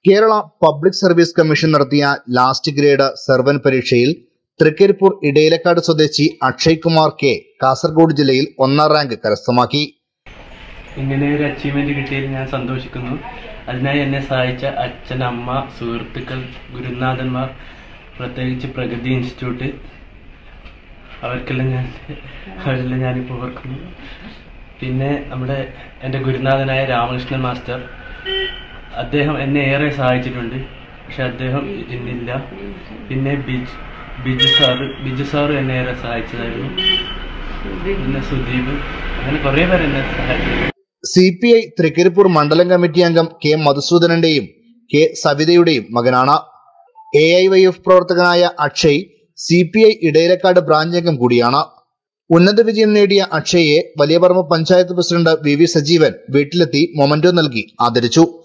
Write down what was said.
Kerala public service commission നടത്തിയ last grade servant പരീക്ഷയിൽ തൃക്കരിപ്പൂർ ഇടയിലക്കാട് സ്വദേശി അക്ഷയ് കുമാർ കെ കാസർഗോഡ് ജില്ലയിൽ ഒന്നാം റാങ്ക് കരസ്ഥമാക്കി ഇങ്ങനെ ഒരു അച്ചീവ്മെന്റ് കിട്ടിയതിൽ ഞാൻ സന്തോഷിക്കുന്നു അതിനായി എന്നെ സഹായിച്ച അച്ഛൻ അമ്മ സുഹൃത്തുക്കൾ ഗുരുനാഥന്മാർ പ്രത്യേകിച്ച് പ്രഗതി ഇൻസ്റ്റിറ്റ്യൂട്ട് അവർക്കെല്ലാം ഞാൻ അവരെല്ലാം ഞാനിപ്പോൾ ഓർക്കുന്നു പിന്നെ നമ്മുടെ എൻ്റെ ഗുരുനാഥനായ രാമകൃഷ്ണൻ മാസ്റ്റർ അദ്ദേഹം എന്നെ ഏറെ സഹായിച്ചിട്ടുണ്ട് പക്ഷെ അദ്ദേഹം ഇന്നില്ല പിന്നെ ബിജ് ബിജു സാറ് ബിജു സാറ് എന്നെ ഏറെ സഹായിച്ചതായിരുന്നു പിന്നെ സുദീപ് അങ്ങനെ കുറേ പേർ എന്നെ സഹായിച്ചു സി പി ഐ തൃക്കരിപ്പൂർ മണ്ഡലം കമ്മിറ്റി അംഗം കെ മധുസൂദനന്റെയും കെ സവിതയുടെയും മകനാണ് എ ഐ വൈ എഫ് പ്രവർത്തകനായ Akshay C P I Edayilakkad branch അംഗം കൂടിയാണ് ഉന്നത വിജയം നേടിയ അക്ഷയെ Valiyaparamba panchayat president V V Sajeevan വീട്ടിലെത്തി മൊമന്റോ നൽകി ആദരിച്ചു